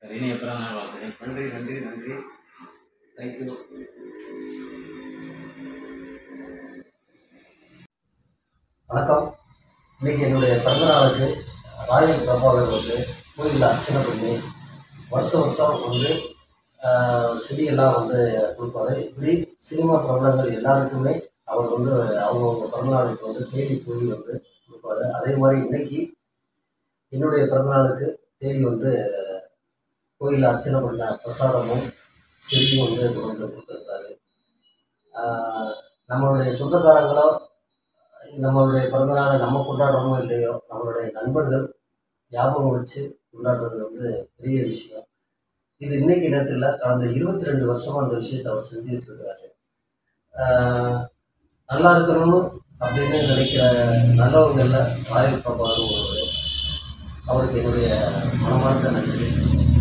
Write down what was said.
இனிய பிறந்தநாள் வாழ்த்துக்கள் நன்றி நன்றி நன்றி தேங்க்யூ வணக்கம் இன்னைக்கு என்னுடைய பிறந்தநாளுக்கு ராயல் பிரபாகர் வந்து கோயிலில் அர்ச்சனை பண்ணி வருஷம் வருஷம் வந்து ஆஹ், செடியெல்லாம் வந்து கொடுப்பாரு இப்படி சினிமா பிரபலங்கள் எல்லாருக்குமே அவர் வந்து அவங்கவுங்க பிறந்தநாளுக்கு வந்து தேடி போய் வந்து கொடுப்பாரு அதே மாதிரி இன்னைக்கு என்னுடைய பிறந்தநாளுக்கு தேடி வந்து கோயிலில் அர்ச்சனை பண்ண பிரசாதமும் செடியும் வந்து கொண்டு வந்து கொடுத்துருக்காரு ஆஹ், நம்மளுடைய சொந்தக்காரங்களோ நம்மளுடைய பிறந்தநாளை நம்ம கொண்டாடுறோமோ இல்லையோ நம்மளுடைய நண்பர்கள் ஞாபகம் வச்சு கொண்டாடுறது வந்து பெரிய விஷயம் இது இன்னைக்கு நேரத்தில் கடந்த இருபத்தி ரெண்டு வருஷமா அந்த விஷயத்தை அவர் செஞ்சுட்டு இருக்காரு ஆஹ் நல்லா இருக்கணும்னு அப்படின்னு நினைக்கிற நல்லவங்கள்ல ராயல் பிரபாகரும் ஒருவர் அவருக்கு என்னுடைய மனமார்ந்த நன்றி